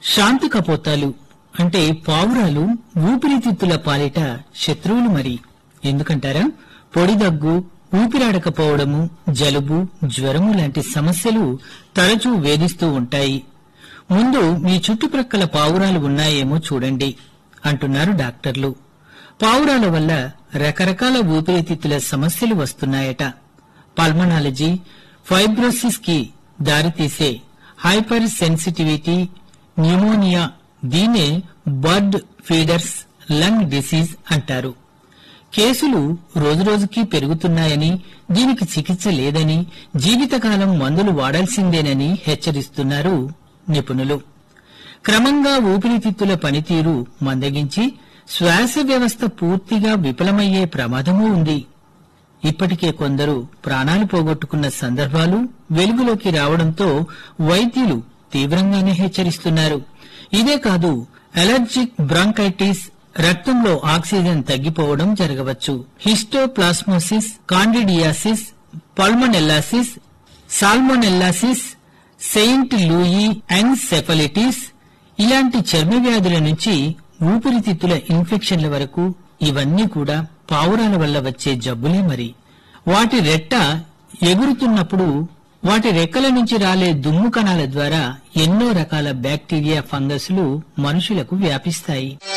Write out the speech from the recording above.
శాంత కపోతాలు అంటే పావురాలు ఊపిరితిత్తుల పాలిట శత్రువులు మరి ఎందుకంటారా పొడి దగ్గు ఊపిరాడకపోవడము జలుబు జ్వరము లాంటి సమస్యలు తరచూ వేధిస్తూ ఉంటాయి ముందు మీ చుట్టుప్రక్కల పావురాలు ఉన్నాయేమో చూడండి అంటున్నారు డాక్టర్లు పావురాల వల్ల రకరకాల ఊపిరితిత్తుల సమస్యలు వస్తున్నాయట పల్మనాలజీ ఫైబ్రోసిస్ కి దారితీసే హైపర్ సెన్సిటివిటీ న్యూమోనియా దీనే బర్డ్ ఫీడర్స్ లంగ్ డిసీజ్ అంటారు కేసులు రోజురోజుకి పెరుగుతున్నాయని దీనికి చికిత్స లేదని జీవితకాలం మందులు వాడాల్సిందేనని హెచ్చరిస్తున్నారు నిపుణులు క్రమంగా ఊపిరితిత్తుల పనితీరు మందగించి శ్వాస వ్యవస్థ పూర్తిగా విఫలమయ్యే ప్రమాదమూ ఉంది ఇప్పటికే కొందరు ప్రాణాలు పోగొట్టుకున్న సందర్భాలు వెలుగులోకి రావడంతో వైద్యులు తీవ్రంగానే హెచ్చరిస్తున్నారు ఇదే కాదు అలర్జిక్ బ్రాంకైటిస్ రక్తంలో ఆక్సిజన్ తగ్గిపోవడం జరగవచ్చు హిస్టోప్లాస్మోసిస్ కాండిడియాసిస్ పల్మనెల్లాసిస్ సాల్మోనెల్లాసిస్ సెయింట్ లూయి యాంగ్సెఫలిటిస్ ఇలాంటి చర్మ వ్యాధుల నుంచి ఊపిరితిత్తుల ఇన్ఫెక్షన్ల వరకు ఇవన్నీ కూడా పావురాల వల్ల వచ్చే జబ్బులే మరి వాటి రెట్ట ఎగురుతున్నప్పుడు వాటి రెక్కల నుంచి రాలే దుమ్ము కణాల ద్వారా ఎన్నో రకాల బ్యాక్టీరియా ఫంగస్లు మనుషులకు వ్యాపిస్తాయి